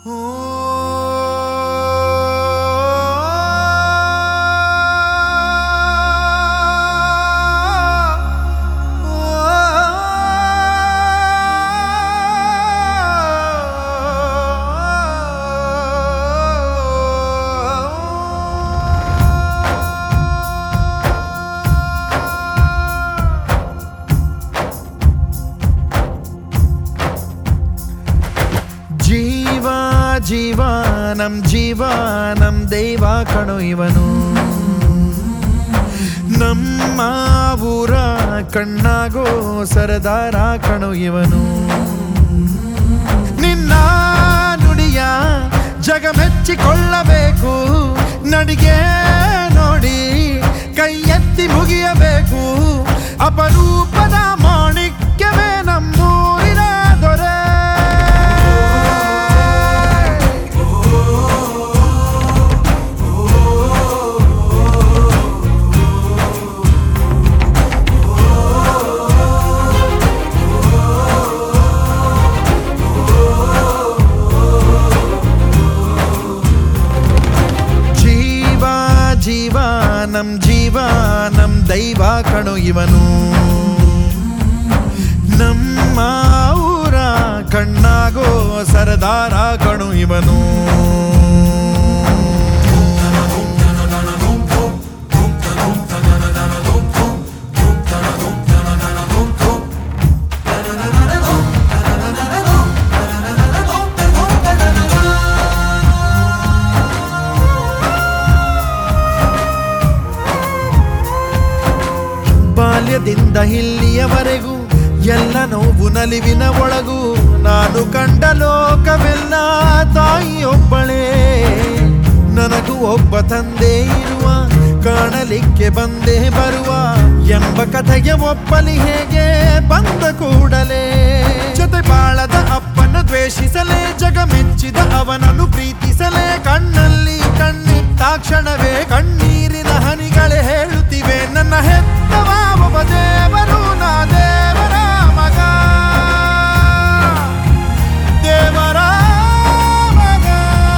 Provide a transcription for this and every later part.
ಜೀವ ಜೀವ ನಮ್ ಜೀವ ನಮ್ ದೈವ ಕಣು ಇವನು ನಮ್ಮ ಊರ ಕಣ್ಣಾಗೋ ಸರದಾರ ಕಣು ಇವನು ನಿನ್ನ ನುಡಿಯ ಜಗ ಮೆಚ್ಚಿಕೊಳ್ಳಬೇಕು ನಡಿಗೆ ನೋಡಿ ಕೈ ಎತ್ತಿ ಮುಗಿಯಬೇಕು ಅಪರೂಪದ ಮಾಣಿಕ್ಯವೇ ನಮ್ಮೂರಿನ ದೊರೆ ಜೀವ ಜೀವ ನಮ್ ಜೀವ ನಮ್ ದೈವ ಕಣು ಇವನು ನಮ್ಮ ಊರ ಕಣ್ಣಾಗೋ ಸರದಾರ ಕಣು ಇವನು ಬಾಲ್ಯದಿಂದ ಇಲ್ಲಿಯವರೆಗೂ ಎಲ್ಲ ನೋವು ನಲಿವಿನ ಒಳಗೂ ನಾನು ಕಂಡ ಲೋಕವೆಲ್ಲ ತಾಯಿಯೊಬ್ಬಳೇ ನನಗೂ ಒಬ್ಬ ತಂದೆ ಇರುವ ಕಾಣಲಿಕ್ಕೆ ಬಂದೇ ಬರುವ ಎಂಬ ಕಥೆಗೆ ಒಪ್ಪಲಿ ಹೇಗೆ ಬಂದ ಕೂಡಲೇ ಜೊತೆ ಬಾಳದ ಅಪ್ಪನ ದ್ವೇಷಿಸಲೇ ಜಗ ಮೆಚ್ಚಿದ ಅವನನ್ನು ಪ್ರೀತಿಸಲೇ ಕಣ್ಣಲ್ಲಿ ಕಣ್ಣಿಟ್ಟಾಕ್ಷಣವೇ ಕಣ್ಣೀರಿನ ಹನಿಗಳೇ ಹೇಳುತ್ತಿವೆ ನನ್ನ ಹೆತ್ತವ ಒಬ್ಬ ದೇವರು ನಾ ದೇವರ ಮಗ ದೇವರ ಮಗ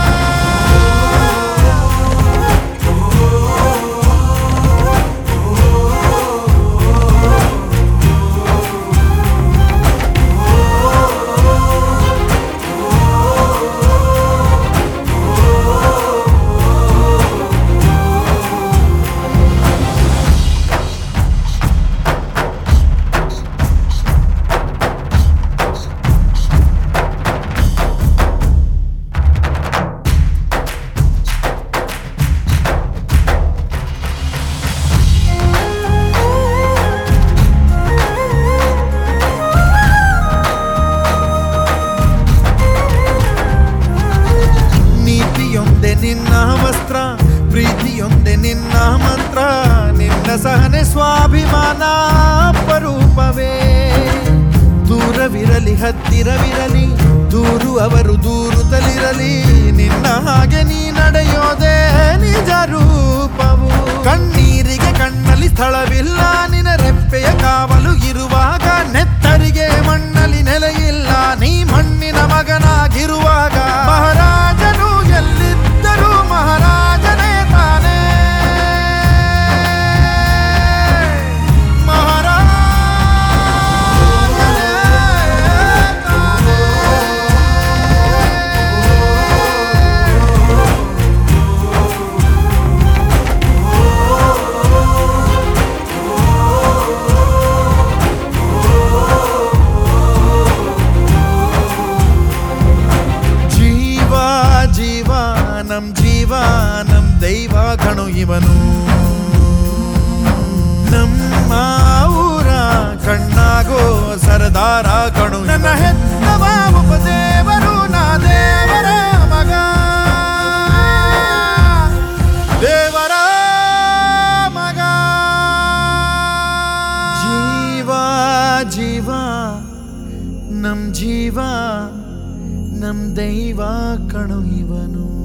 ನೀತಿಯೊಂದೆ ನಿನ್ನ ವಸ್ತ್ರ ಪ್ರೀತಿಯೊಂದೆ ನಿನ್ನ ಮಂತ್ರ ನಿನ್ನ ಸಹನೆ ಸ್ವಾಭಿಮಾನ ಅಪರೂಪವೇ ದೂರವಿರಲಿ ಹತ್ತಿರವಿರಲಿ ದೂರು ಅವರು ದೂರುತ್ತಲಿರಲಿ ನಿನ್ನ ಹಾಗೆ ನೀ ನಡೆಯೋದೇ ನಿಜ ರೂಪವು ಕಣ್ಣೀರಿಗೆ ಕಣ್ಣಲ್ಲಿ ಸ್ಥಳವಿಲ್ಲ ನಿನ ರೆಪ್ಪೆಯ ಕಾವಲು ಇರುವಾಗ ನೆತ್ತರಿಗೆ ಮಣ್ಣಲ್ಲಿ ನೆಲೆಯಿಲ್ಲ ನೀ ಮಣ್ಣಿನ ಮಗನಾಗಿರುವಾಗ ಮಹಾರಾಜನು ಎಲ್ಲಿದ್ದರೂ ಮಹಾರಾಜನೇ ತಾನೇ ಮಹಾರಾಜನೇ ಜೀವ ಜೀವ ನಮ್ ಜೀವ ನಮ್ ದೈವ ಕಣು ಇವನು ನಮ್ಮ ಊರ ಕಣ್ಣಾಗೋ ಸರದಾರ ಕಣು ನನ್ನ ಹೆತ್ತವ ಒಬ್ಬ ದೇವರು ನಾ ದೇವರ ಮಗ ದೇವರ ಮಗ ಜೀವ ಜೀವ ನಮ್ ಜೀವ ನಮ್ ದೈವ ಕಣು ಇವನು